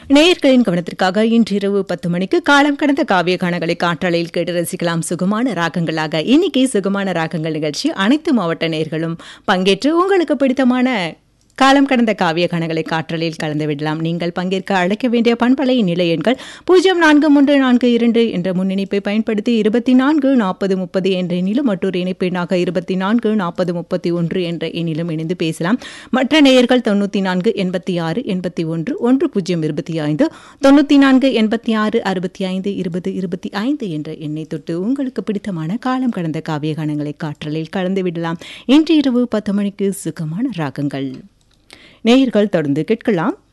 நேயர்களின் கவனத்திற்காக இன்றிரவு பத்து மணிக்கு காலம் கடந்த காவிய காணங்களை காற்றலையில் கேட்டு ரசிக்கலாம் சுகமான ராகங்களாக இன்னைக்கு சுகமான ராகங்கள் நிகழ்ச்சி அனைத்து மாவட்ட நேயர்களும் பங்கேற்று உங்களுக்கு பிடித்தமான காலம் கடந்த காவிய கணங்களை காற்றலில் கலந்து விடலாம் நீங்கள் பங்கேற்க அழைக்க வேண்டிய பண்பலை நிலை எண்கள் பூஜ்ஜியம் நான்கு மூன்று நான்கு இரண்டு என்ற முன்னிணைப்பை பயன்படுத்தி இருபத்தி நான்கு நாற்பது முப்பது என்ற எண்ணிலும் மற்றொரு இணைப்பு எண்ணாக இருபத்தி நான்கு நாற்பது முப்பத்தி ஒன்று என்ற எண்ணிலும் இணைந்து பேசலாம் மற்ற நேயர்கள் தொண்ணூற்றி நான்கு எண்பத்தி ஆறு எண்பத்தி ஒன்று ஒன்று பூஜ்ஜியம் இருபத்தி ஐந்து தொண்ணூற்றி நான்கு எண்பத்தி ஆறு அறுபத்தி ஐந்து இருபது இருபத்தி ஐந்து என்ற எண்ணை தொட்டு உங்களுக்கு பிடித்தமான காலம் கடந்த காவிய கணங்களை காற்றலில் கலந்து விடலாம் இன்று இரவு பத்து மணிக்கு சுகமான ராகங்கள் நேயர்கள் தொடர்ந்து கேட்கலாம்